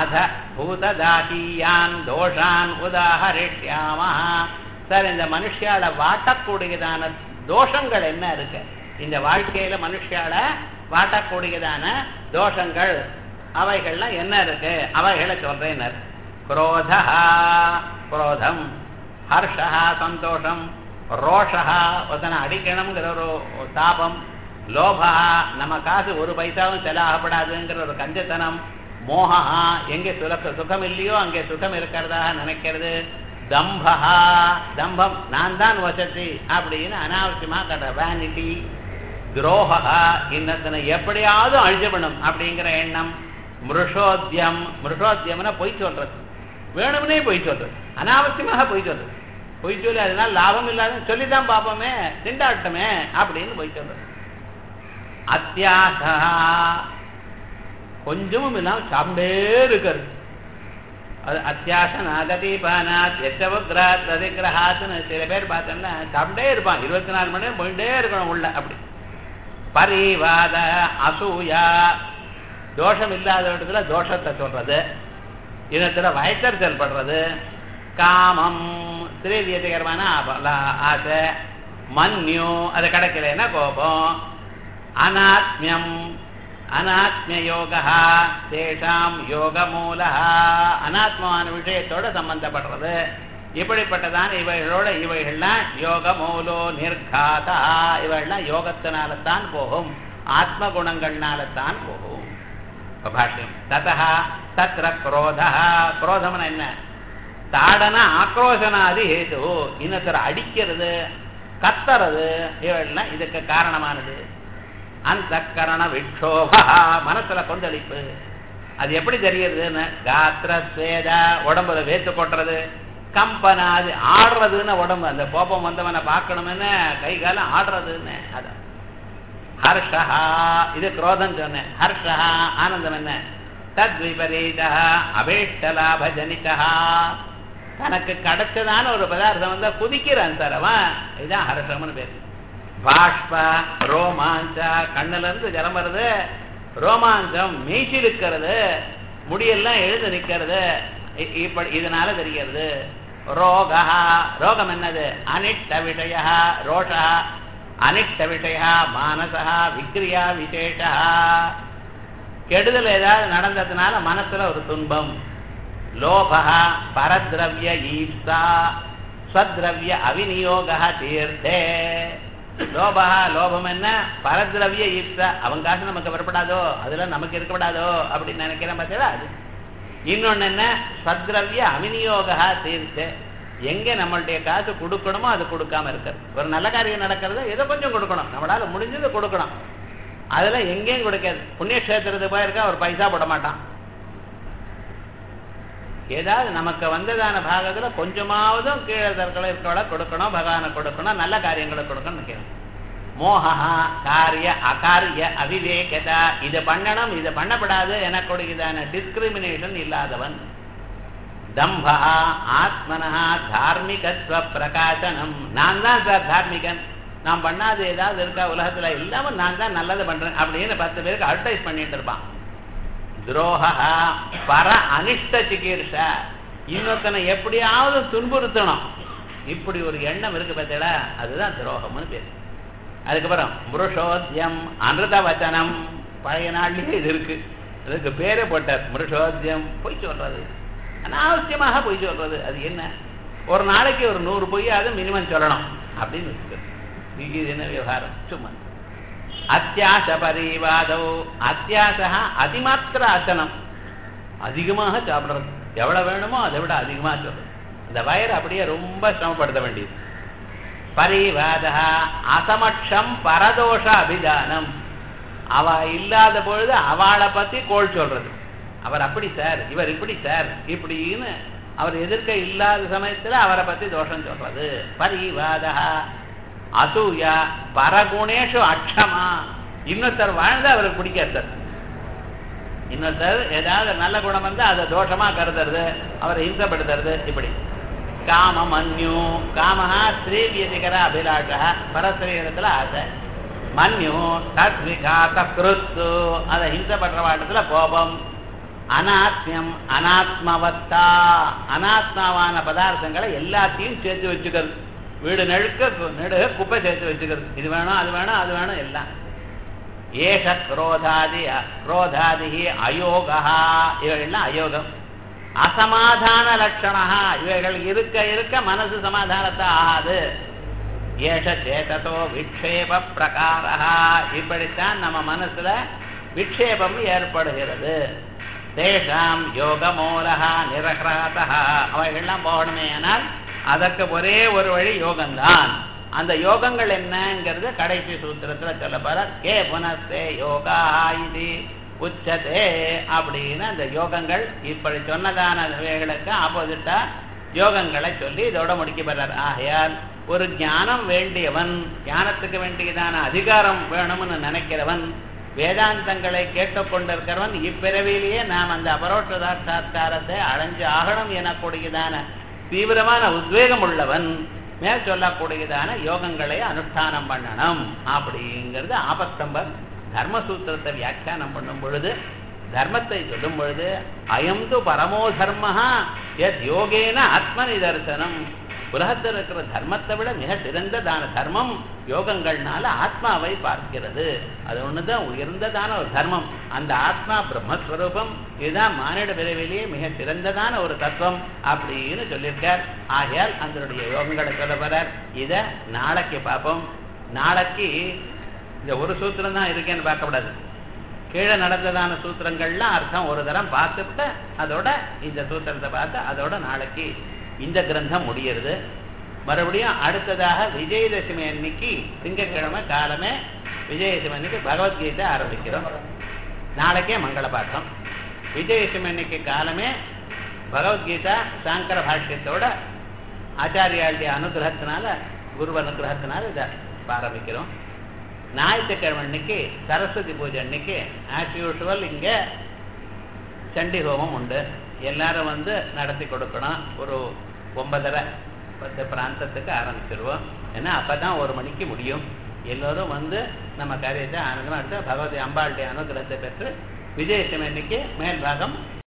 அத பூததாதீயான் தோஷான் உதாகரிஷ்யாமா சார் இந்த மனுஷியால வாட்டக்கூடியதான தோஷங்கள் என்ன இருக்கு இந்த வாழ்க்கையில மனுஷியால வாட்டக்கூடியதான தோஷங்கள் அவைகள்லாம் என்ன இருக்கு அவைகளை சொல்றேன் குரோதா குரோதம் ஹர்ஷா சந்தோஷம் ரோஷா ஒருத்தனை அடிக்கணுங்கிற ஒரு தாபம் லோபா நம்ம காசு ஒரு பைசாவும் செலவாகப்படாதுங்கிற ஒரு கஞ்சத்தனம் மோகா எங்கே சுலக்க சுகம் இல்லையோ அங்கே சுகம் இருக்கிறதா நினைக்கிறது தம்பா தம்பம் நான் தான் வசதி அப்படின்னு அனாவசியமா கட்ட வேனிட்டி துரோகா இன்னத்தனை எப்படியாவது அழிஞ்சப்படும் அப்படிங்கிற எண்ணம் மிருஷோத்தியம் மிருஷோத்தியம்னா பொய் சொல்றது வேணும்னே பொய் சொல்றது அனாவசியமாக பொய் சொல்றது பொய் சொல்லி அதனால லாபம் இல்லாத சொல்லிதான் பார்ப்போமே திண்டாட்டமே அப்படின்னு பொய் சொல்றது அத்தியாசா கொஞ்சமும் இல்லாம சாப்பிட்டே இருக்கிறது அது அத்தியாசன் அகதீபானாத் எச்சவக்ராத் அதிகிரஹாத்னு சில பேர் பார்த்தோம்னா சாப்பிட்டே இருப்பான் இருபத்தி நாலு மணி நேரம் போயிட்டே இருக்கணும் உள்ள அப்படி பரிவாத அசூயா தோஷம் இல்லாத இடத்துல தோஷத்தை சொல்றது இனத்துல வயத்தறிச்சல் படுறது காமம் ஸ்ரீவியதிகரமான ஆசை மன்யு அது கிடைக்கலன்னா கோபம் அனாத்மியம் அனாத்மிய யோகா தேஷாம் யோக மூல அனாத்மமான விஷயத்தோட சம்பந்தப்படுறது இப்படிப்பட்டதான இவைகளோட இவைகள்லாம் யோக மூலோ நிர்காதா இவைகள்லாம் யோகத்தினால தான் போகும் ஆத்ம குணங்கள்னால தான் போகும் பாஷ்யம் ததா தத்திர குரோத குரோதம்னா என்ன தாடன ஆக்ரோஷனாதி ஹேது இன்னொருத்தர் அடிக்கிறது கத்துறது இவைகள்லாம் இதுக்கு காரணமானது அந்த கரண விக்ஷோபா மனசுல கொந்தளிப்பு அது எப்படி தெரியறதுன்னு காத்திர ஸ்வேத உடம்புல வேத்து கொட்டுறது கம்பனாது ஆடுறதுன்னு உடம்பு அந்த கோபம் வந்தவனை பார்க்கணும்னு கை காலம் ஆடுறதுன்னு அதான் ஹர்ஷா இது குரோதம் சொன்னேன் ஹர்ஷா ஆனந்தம் என்ன தத் விபரீத அபேஷ்டலாப ஜனிதா தனக்கு கிடைச்சதான ஒரு பதார்த்தம் வந்தா குதிக்கிறான் சார் அவன் இதுதான் ஹர்ஷம்னு பேரு பாஷ்ப ரோமாஞ்சா கண்ணுல இருந்து ஜலம் வருது ரோமாஞ்சம் மீச்சிருக்கிறது முடியெல்லாம் எழுந்து நிக்கிறது இப்படி இதனால தெரிகிறது ரோகா ரோகம் என்னது அனிஷ்ட விஷய ரோஷா அனிஷ்ட விஷய மானசா விக்ரியா விசேஷா கெடுதல் ஏதாவது நடந்ததுனால மனசுல ஒரு துன்பம் லோபா பரத்ரவிய ஈப்சா ஸ்வத்ரவிய அவிநியோக தீர்த்தே லோபா லோபம் என்ன பரத்ரவிய ஈப்சா அவன் காசு நமக்கு வரப்படாதோ அதெல்லாம் நமக்கு இருக்கப்படாதோ அப்படின்னு நினைக்கிறேன் பார்த்தீங்களா அது இன்னொன்னு என்ன சத்ரவிய அவிநியோக தீர்த்து எங்க நம்மளுடைய காசு கொடுக்கணுமோ அது கொடுக்காம இருக்கிறது ஒரு நல்ல காரியம் நடக்கிறது ஏதோ கொஞ்சம் கொடுக்கணும் நம்மளால முடிஞ்சது கொடுக்கணும் அதெல்லாம் எங்கேயும் கொடுக்காது புண்ணியக்ஷேத்திரத்துக்கு போயிருக்கா ஒரு பைசா போட மாட்டான் ஏதாவது நமக்கு வந்ததான பாகத்துல கொஞ்சமாவதும் கீழே தற்களை இருக்கவளை கொடுக்கணும் பகவானை கொடுக்கணும் நல்ல காரியங்களை கொடுக்கணும் நினைக்கிறோம் மோகா காரிய அகாரிய அவிவேகதா இது பண்ணணும் இது பண்ணப்படாது எனக்கூடியதான டிஸ்கிரிமினேஷன் இல்லாதவன் தம்பா ஆத்மனா தார்மிகத்துவ பிரகாசனம் நான் தான் சார் தார்மிகன் நான் பண்ணாது ஏதாவது இருக்கா உலகத்துல இல்லாம நான் தான் நல்லது பண்றேன் அப்படின்னு பத்து பேருக்கு அட்வைஸ் பண்ணிட்டு இருப்பான் துரோகா பர அனிஷ்ட சிகிச்சை இன்னொருத்தனை எப்படியாவது துன்புறுத்தணும் இப்படி ஒரு எண்ணம் இருக்கு பார்த்தீங்களா அதுதான் துரோகம்னு பேரு அதுக்கப்புறம் மிருஷோத்தியம் அமிர்த வச்சனம் பழைய நாள்லயே இது இருக்கு அதுக்கு பேரே போட்டார் மிருஷோத்தியம் பொய் சொல்றது அனாவசியமாக பொய் சொல்றது அது என்ன ஒரு நாளைக்கு ஒரு நூறு பொய்யாவது மினிமம் சொல்லணும் அப்படின்னு இருக்கு இது என்ன விவகாரம் சும்மா அத்தியாச பரிவாதோ அத்தியாசா அதிமாத்திர அசனம் அதிகமாக சாப்பிடுறது எவ்வளவு வேணுமோ அதை விட அதிகமாக சொல்றது இந்த வயரை அப்படியே ரொம்ப சிரமப்படுத்த வேண்டியது பரிவாத அசமட்சம் பரதோஷ அபிதானம் அவ இல்லாத பொழுது அவளை பத்தி கோள் சொல்றது அவர் அப்படி சார் இவர் இப்படி சார் இப்படின்னு அவர் எதிர்க்க இல்லாத சமயத்துல அவரை பத்தி தோஷம் சொல்றது பரிவாத அசூயா பரகுணேஷு அக்ஷமா இன்னொருத்தர் வாழ்ந்து அவருக்கு பிடிக்காது சார் இன்னொருத்தர் ஏதாவது நல்ல குணம் வந்து அதை தோஷமா கருதுறது அவரை இம்சப்படுத்துறது இப்படி காம மன்யு காமஹா ஸ்ரீவியதிகர அபிலாஷா பரஸ்ரீரத்துல ஆசை மன்யு தத்விகாத கிருத்து அதை ஹிம்சப்படுற வாட்டத்துல கோபம் அனாத்மியம் அனாத்மவத்தா அனாத்மாவான பதார்த்தங்களை எல்லாத்தையும் சேர்த்து வச்சுக்கிறது வீடு நெழுக்க நெடுக குப்பை சேர்த்து வச்சுக்கிறது இது வேணும் அது வேணும் அது வேணும் எல்லாம் ஏஷ குரோதாதி குரோதாதி அயோகா இவைகள்லாம் அயோகம் அசமாதான லட்சணா இவைகள் இருக்க இருக்க மனசு சமாதானத்தை ஆகாது ஏஷ சேததோ விக்ஷேப பிரகாரா இப்படித்தான் நம்ம மனசுல விக்ஷேபம் ஏற்படுகிறது தேஷாம் யோக மூலகா நிரகராதா அவைகள்லாம் போகணுமே ஆனால் அதற்கு ஒரே ஒரு வழி யோகம்தான் அந்த யோகங்கள் என்னங்கிறது கடைசி சூத்திரத்துல சொல்ல போற கே புனஸ்தே யோகா இது உச்சதே அப்படின்னு அந்த யோகங்கள் இப்படி சொன்னதான இவைகளுக்கு ஆப்போசிட்டா யோகங்களை சொல்லி இதோட முடிக்க போறார் ஆகையால் ஒரு ஞானம் வேண்டியவன் ஞானத்துக்கு வேண்டியதான அதிகாரம் வேணும்னு நினைக்கிறவன் வேதாந்தங்களை கேட்டுக்கொண்டிருக்கிறவன் இப்பிறவிலேயே நாம் அந்த அபரோட்ச சாட்சா்காரத்தை அடைஞ்சு ஆகணும் எனக்கூடியதான தீவிரமான உத்வேகம் உள்ளவன் மேல் சொல்லக்கூடியதான யோகங்களை அனுஷ்டானம் பண்ணணும் அப்படிங்கிறது ஆபஸ்தம்பர் தர்மசூத்திரத்தை வியாக்கியானம் பண்ணும் பொழுது தர்மத்தை சொல்லும் பொழுது அயம் து பரமோ தர்மஹா எத் யோகேன ஆத்ம நிதர்சனம் உலகத்தில் இருக்கிற தர்மத்தை விட மிக சிறந்ததான தர்மம் யோகங்கள்னால ஆத்மாவை பார்க்கிறது அது ஒண்ணுதான் உயர்ந்ததான ஒரு தர்மம் அந்த ஆத்மா பிரம்மஸ்வரூபம் இதுதான் மானிட பிறவிலேயே மிக சிறந்ததான ஒரு தத்துவம் அப்படின்னு சொல்லியிருக்கார் ஆகையால் அதனுடைய யோகங்களை சொல்ல போறார் இத நாளைக்கு பார்ப்போம் நாளைக்கு இந்த ஒரு சூத்திரம் தான் இருக்கேன்னு பார்க்கக்கூடாது கீழே நடந்ததான சூத்திரங்கள்லாம் அர்த்தம் ஒரு தரம் பார்த்துட்டு அதோட இந்த சூத்திரத்தை பார்த்து அதோட நாளைக்கு இந்த கிரந்தம் முடியறது மறுபடியும் அடுத்ததாக விஜயதசமி அன்னைக்கு திங்கட்கிழமை காலமே விஜயதசமி அன்னைக்கு பகவத்கீதை ஆரம்பிக்கிறோம் நாளைக்கே மங்கள பாட்டம் விஜயதசமி அன்னைக்கு காலமே பகவத்கீதா சாங்கர பாஷ்யத்தோட ஆச்சாரியாளுடைய அனுகிரகத்தினால குரு அனுகிரகத்தினால இதை ஆரம்பிக்கிறோம் ஞாயிற்றுக்கிழமை அன்னைக்கு சரஸ்வதி பூஜை அன்னைக்கு ஆஸ் யூஷுவல் இங்கே சண்டி ஹோமம் உண்டு எல்லாரும் வந்து நடத்தி கொடுக்கணும் ஒரு ஒன்பதரை பத்து பிராந்தத்துக்கு ஆரம்பிச்சிருவோம் ஏன்னா அப்பதான் ஒரு மணிக்கு முடியும் எல்லோரும் வந்து நம்ம காரியத்தை ஆனந்தமாக எடுத்து பகவதி அம்பாளுடைய அனுகிரகத்தை பெற்று விஜயசமி அன்னைக்கு மேல் பாகம்